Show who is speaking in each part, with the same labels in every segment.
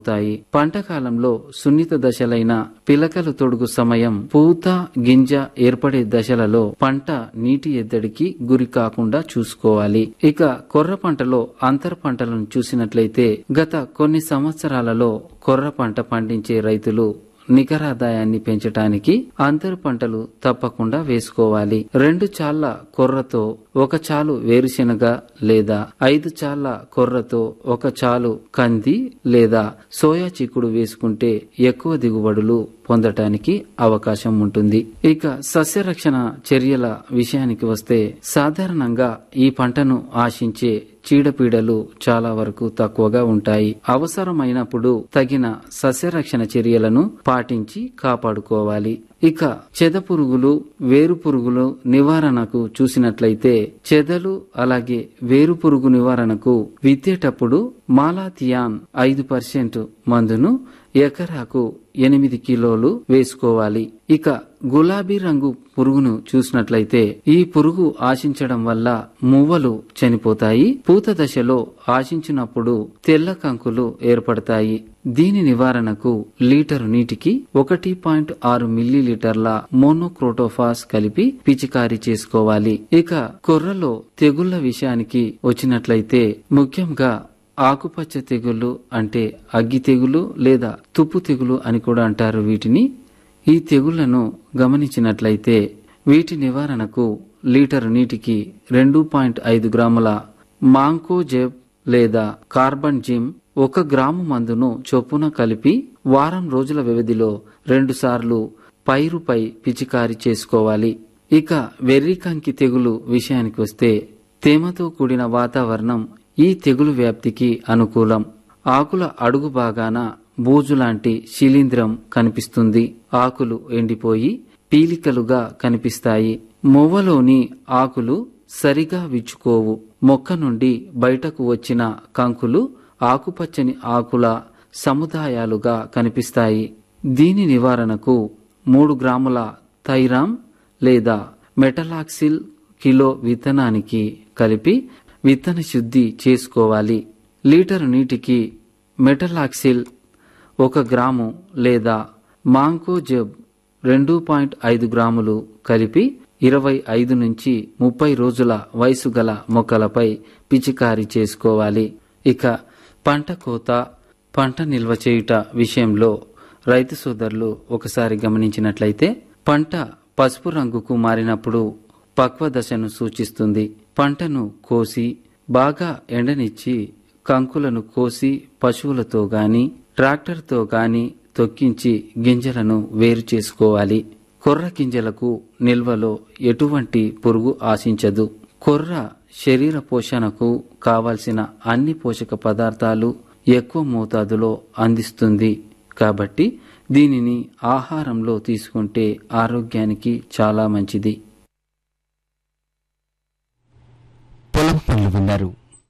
Speaker 1: అవుతాయి పంట కాలంలో సున్నిత దశలైన పిలకలు తొడుగు సమయం పూత గింజ ఏర్పడే దశలలో పంట నీటి ఎద్దడికి గురి కాకుండా చూసుకోవాలి ఇక కొర్ర పంటలో అంతర పంటలను చూసినట్లయితే గత కొన్ని సంవత్సరాలలో కొర్ర పంట పండించే రైతులు నికరాదాయాన్ని పెంచటానికి అంతర పంటలు తప్పకుండా వేసుకోవాలి రెండు చాళ్ల కొర్రతో ఒక చాలు వేరుశెనగ లేదా ఐదు చాళ్ల కొర్రతో ఒక చాలు కంది లేదా సోయా చిక్కుడు వేసుకుంటే ఎక్కువ దిగుబడులు పొందటానికి అవకాశం ఉంటుంది ఇక సస్యరక్షణ చర్యల విషయానికి వస్తే సాధారణంగా ఈ పంటను ఆశించే చీడపీడలు చాలా వరకు తక్కువగా ఉంటాయి అవసరమైనప్పుడు తగిన సస్యరక్షణ చర్యలను పాటించి కాపాడుకోవాలి ఇక చెద పురుగులు వేరు పురుగులు నివారణకు చూసినట్లయితే చెదలు అలాగే వేరు పురుగు నివారణకు విత్తేటప్పుడు మాలాథియాన్ ఐదు పర్సెంట్ మందును ఎకరాకు ఎనిమిది కిలోలు వేసుకోవాలి ఇక గులాబీ రంగు పురుగును చూసినట్లయితే ఈ పురుగు ఆశించడం వల్ల మువ్వలు చనిపోతాయి పూత దశలో ఆశించినప్పుడు తెల్ల కంకులు ఏర్పడతాయి దీని నివారణకు లీటరు నీటికి ఒకటి పాయింట్ ఆరు మిల్లీలీటర్ల మోనోక్రోటోఫాస్ కలిపి పిచికారీ చేసుకోవాలి ఇక కొర్రలో తెగుళ్ల విషయానికి వచ్చినట్లయితే ముఖ్యంగా ఆకుపచ్చ తెగులు అంటే అగ్గి తెగులు లేదా తుప్పు తెగులు అని కూడా అంటారు వీటిని ఈ తెగుళ్లను గమనించినట్లయితే వీటి నివారణకు లీటరు నీటికి రెండు పాయింట్ ఐదు గ్రాముల మాంకోజెబ్ లేదా కార్బన్ జిమ్ ఒక గ్రాము మందును చొప్పున కలిపి వారం రోజుల వ్యవధిలో రెండుసార్లు పైరుపై పిచికారీ చేసుకోవాలి ఇక వెర్రికంకి తెగులు విషయానికి వస్తే తేమతో కూడిన వాతావరణం ఈ తెగులు వ్యాప్తికి అనుకూలం ఆకుల అడుగు భాగాన బూజు లాంటి శిలీంద్రం కనిపిస్తుంది ఆకులు ఎండిపోయి పీలికలుగా కనిపిస్తాయి మొవ్వలోని ఆకులు సరిగా విచ్చుకోవు మొక్క నుండి బయటకు వచ్చిన కంకులు ఆకుపచ్చని ఆకుల సముదాయాలుగా కనిపిస్తాయి దీని నివారణకు మూడు గ్రాముల థైరామ్ లేదా మెటలాక్సిల్ కిలో విత్తనానికి కలిపి విత్తన శుద్ధి చేసుకోవాలి లీటరు నీటికి మెటలాక్సిల్ ఒక గ్రాము లేదా మాంకోజెబ్ రెండు పాయింట్ ఐదు గ్రాములు కలిపి ఇరవై ఐదు నుంచి ముప్పై రోజుల వయసు గల మొక్కలపై పిచికారీ చేసుకోవాలి ఇక పంట కోత పంట నిల్వ చేయుట విషయంలో రైతు సోదరులు ఒకసారి గమనించినట్లయితే పంట పసుపు రంగుకు మారినప్పుడు పక్వ దశను సూచిస్తుంది పంటను కోసి బాగా ఎండనిచ్చి కంకులను కోసి పశువులతో గాని ట్రాక్టర్తో గాని తొక్కించి గింజలను వేరు చేసుకోవాలి కొర్ర గింజలకు నిల్వలో ఎటువంటి పురుగు ఆశించదు కొర్ర శరీర పోషణకు కావలసిన అన్ని పోషక పదార్థాలు ఎక్కువ మోతాదులో అందిస్తుంది కాబట్టి దీనిని ఆహారంలో తీసుకుంటే ఆరోగ్యానికి చాలా మంచిది
Speaker 2: పొలం పనులు విన్నారు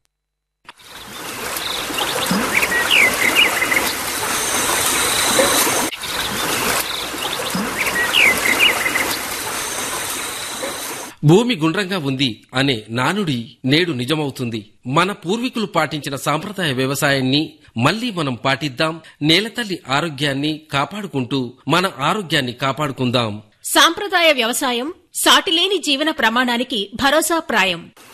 Speaker 3: భూమి గుండ్రంగా ఉంది అనే నానుడి నేడు నిజమవుతుంది మన పూర్వీకులు పాటించిన సాంప్రదాయ వ్యవసాయాన్ని మళ్లీ మనం పాటిద్దాం నేలతల్లి ఆరోగ్యాన్ని కాపాడుకుంటూ మన ఆరోగ్యాన్ని కాపాడుకుందాం
Speaker 4: సాంప్రదాయ వ్యవసాయం సాటిలేని జీవన ప్రమాణానికి భరోసా ప్రాయం